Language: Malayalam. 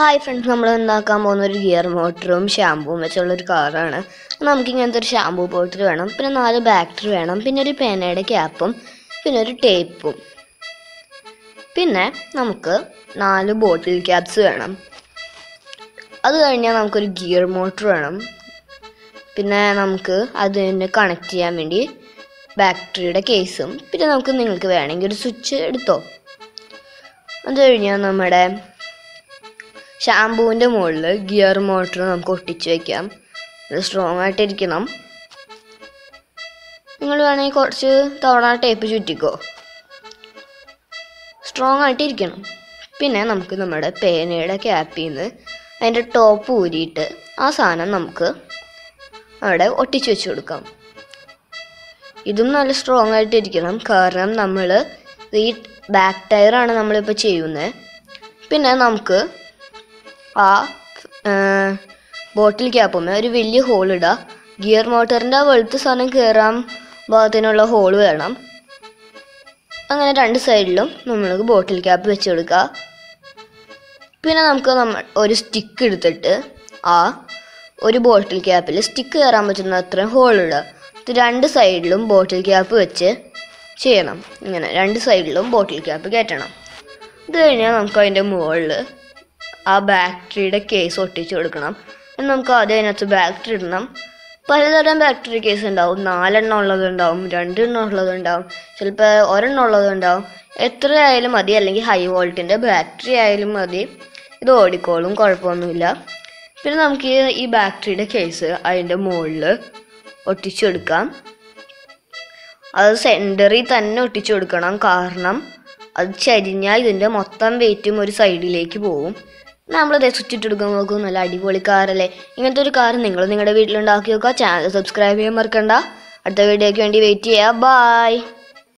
ഹായ് ഫ്രണ്ട്സ് നമ്മൾ ഉണ്ടാക്കാൻ പോകുന്ന ഒരു ഗിയർ മോട്ടറും ഷാമ്പുവും വെച്ചുള്ള ഒരു കാറാണ് നമുക്ക് ഇങ്ങനത്തെ ഒരു ഷാമ്പു ബോട്ടിൽ വേണം പിന്നെ നാല് ബാറ്ററി വേണം പിന്നെ ഒരു പേനയുടെ ക്യാപ്പും പിന്നെ ഒരു ടേപ്പും പിന്നെ നമുക്ക് നാല് ബോട്ടിൽ ക്യാപ്സ് വേണം അത് കഴിഞ്ഞാൽ നമുക്കൊരു ഗിയർ മോട്ടർ വേണം പിന്നെ നമുക്ക് അതിനെ കണക്ട് ചെയ്യാൻ വേണ്ടി ബാറ്ററിയുടെ കേസും പിന്നെ നമുക്ക് നിങ്ങൾക്ക് വേണമെങ്കിൽ ഒരു സ്വിച്ച് എടുത്തോ അത് കഴിഞ്ഞാൽ നമ്മുടെ ഷാമ്പൂവിൻ്റെ മുകളിൽ ഗിയർ മോട്ടർ നമുക്ക് ഒട്ടിച്ച് വെക്കാം അത് സ്ട്രോങ് ആയിട്ടിരിക്കണം നിങ്ങൾ വേണമെങ്കിൽ കുറച്ച് തവണ ടേപ്പ് ചുറ്റിക്കോ സ്ട്രോങ് ആയിട്ടിരിക്കണം പിന്നെ നമുക്ക് നമ്മുടെ പേനയുടെ ക്യാപ്പിൽ നിന്ന് അതിൻ്റെ ടോപ്പ് ഊരിയിട്ട് ആ സാധനം നമുക്ക് അവിടെ ഒട്ടിച്ച് വെച്ച് കൊടുക്കാം ഇതും നല്ല സ്ട്രോങ് ആയിട്ടിരിക്കണം കാരണം നമ്മൾ ഈ ബാക്ക് ടയറാണ് നമ്മളിപ്പോൾ ചെയ്യുന്നത് പിന്നെ നമുക്ക് ആ ബോട്ടിൽ ക്യാപ്പുമ്മേ ഒരു വലിയ ഹോൾ ഇടുക ഗിയർ മോട്ടറിൻ്റെ ആ വെളുത്ത സാധനം കയറാൻ ഭാഗത്തിനുള്ള ഹോൾ വേണം അങ്ങനെ രണ്ട് സൈഡിലും നമ്മൾക്ക് ബോട്ടിൽ ക്യാപ്പ് വെച്ച് കൊടുക്കുക പിന്നെ നമുക്ക് നമ്മൾ ഒരു സ്റ്റിക്ക് എടുത്തിട്ട് ആ ഒരു ബോട്ടിൽ ക്യാപ്പിൽ സ്റ്റിക്ക് കയറാൻ പറ്റുന്ന അത്രയും ഹോൾ ഇടുക ഇത് രണ്ട് സൈഡിലും ബോട്ടിൽ ക്യാപ്പ് വെച്ച് ചെയ്യണം ഇങ്ങനെ രണ്ട് സൈഡിലും ബോട്ടിൽ ക്യാപ്പ് കയറ്റണം ഇത് കഴിഞ്ഞാൽ നമുക്ക് അതിൻ്റെ മുകളിൽ ആ ബാറ്ററിയുടെ കേസ് ഒട്ടിച്ച് കൊടുക്കണം എന്നിട്ട് നമുക്ക് ആദ്യം അതിനകത്ത് ബാറ്ററി ഇടണം പലതരം ബാറ്ററി കേസ് ഉണ്ടാവും നാലെണ്ണം ഉള്ളതുണ്ടാവും രണ്ടെണ്ണം ഉള്ളതുണ്ടാവും ചിലപ്പോൾ ഒരെണ്ണം ഉള്ളതുണ്ടാവും എത്ര ആയാലും മതി അല്ലെങ്കിൽ ഹൈ വോൾട്ടിൻ്റെ ബാറ്ററി ആയാലും മതി ഇത് ഓടിക്കോളും കുഴപ്പമൊന്നുമില്ല പിന്നെ നമുക്ക് ഈ- ഈ ബാറ്ററിയുടെ കേസ് അതിൻ്റെ മുകളിൽ ഒട്ടിച്ചു കൊടുക്കാം അത് സെൻറ്ററിൽ തന്നെ ഒട്ടിച്ചു കൊടുക്കണം കാരണം അത് ചരിഞ്ഞാൽ ഇതിൻ്റെ മൊത്തം വെയിറ്റും ഒരു സൈഡിലേക്ക് പോകും നമ്മളിത് സ്വിച്ചിട്ടെടുക്കാൻ നോക്കും നല്ല അടിപൊളി കാറല്ലേ ഇങ്ങനത്തെ ഒരു കാർ നിങ്ങൾ നിങ്ങളുടെ വീട്ടിലുണ്ടാക്കി നോക്കുക ചാനൽ സബ്സ്ക്രൈബ് ചെയ്യാൻ മറക്കണ്ട അടുത്ത വീഡിയോയ്ക്ക് വേണ്ടി വെയിറ്റ് ചെയ്യുക ബായ്